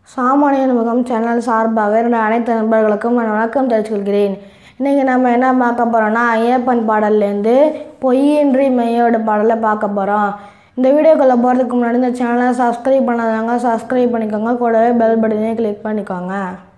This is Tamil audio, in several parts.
சாமானியன் முகம் சேனல் சார்பாக என்னோட அனைத்து நண்பர்களுக்கும் நான் வணக்கம் தெரிவித்துக்கொள்கிறேன் இன்றைக்கி நம்ம என்ன பார்க்க போகிறோம்னா ஐயப்பன் பாடல்லேருந்து பொய்யின்றி மெய்யோட பாடலை பார்க்க போகிறோம் இந்த வீடியோக்குள்ளே போகிறதுக்கு முன்னாடி இந்த சேனலை சப்ஸ்கிரைப் பண்ணாதவங்க சப்ஸ்கிரைப் பண்ணிக்கோங்க கூடவே பெல் பட்டனையும் கிளிக் பண்ணிக்கோங்க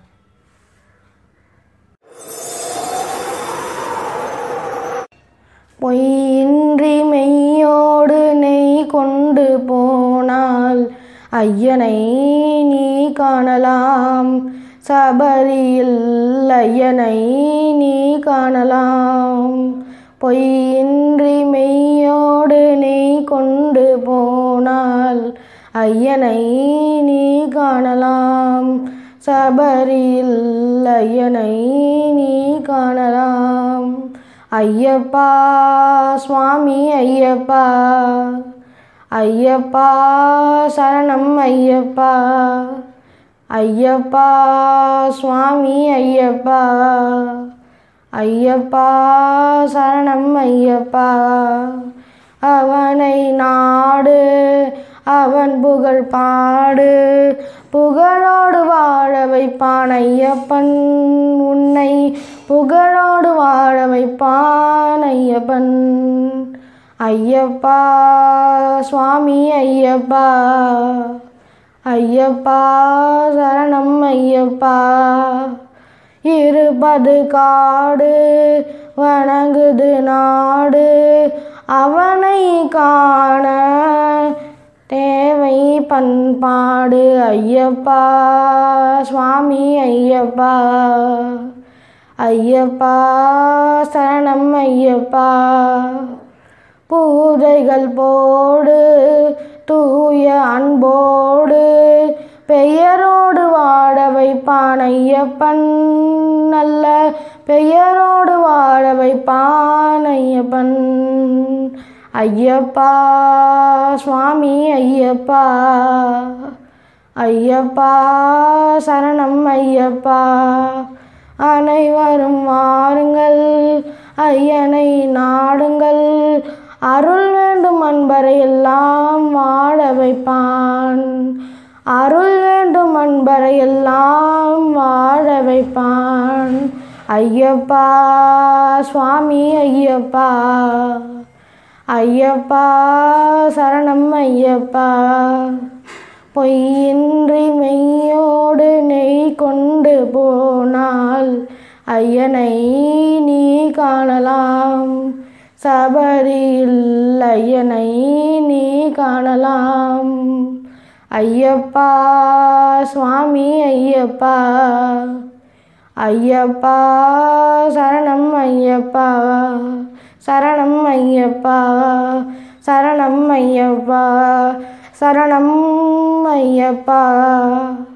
பொய்யின்றி மெய்யோடு நெய் கொண்டு போனால் ஐயனை நீ காணலாம் சபரியில் ஐயனை நீ காணலாம் பொய்யின்றி மெய்யோடு நெய் கொண்டு போனால் ஐயனை நீ காணலாம் சபரியில் ஐயனை நீ காணலாம் ஐயப்பா சுவாமி ஐயப்பா ஐயப்பா சரணம் ஐயப்பா ஐயப்பா சுவாமி ஐயப்பா ஐயப்பா சரணம் ஐயப்பா அவனை நாடு அவன் புகழ் பாடு புகழோடு வாழ வைப்பான் ஐயப்பன் உன்னை புகழோடு வாழ வைப்பான் ஐயப்பன் ஐயப்பா சுவாமி ஐயப்பா ஐயப்பா சரணம் ஐயப்பா இருபது காடு வணங்குது நாடு அவனை காண தேவை பண்பாடு ஐயப்பா சுவாமி ஐயப்பா ஐயப்பா சரணம் ஐயப்பா பூஜைகள் போடு தூய அன்போடு பெயரோடு வாழ வைப்பான் ஐயப்பன் நல்ல பெயரோடு வாழ வைப்பான் ஐயப்பன் ஐயப்பா சுவாமி ஐயப்பா ஐயப்பா சரணம் ஐயப்பா அனைவரும் வாருங்கள் ஐயனை நாடுங்கள் அருள் வேண்டும் அன்பரை எல்லாம் வாழ வைப்பான் அருள் வேண்டும் அன்பரை எல்லாம் வாழ வைப்பான் ஐயப்பா சுவாமி ஐயப்பா ஐயப்பா சரணம் ஐயப்பா பொய்யின்றி மெய்யோடு நெய் கொண்டு போனால் ஐயனை நீ காணலாம் சபரியில் ஐயனை நீ காணலாம் ஐயப்பா சுவாமி ஐயப்பா ஐயப்பா சரணம் ஐயப்பா சரணம் ஐயப்பா சரணம் ஐயப்பா சரணம் ஐயப்பா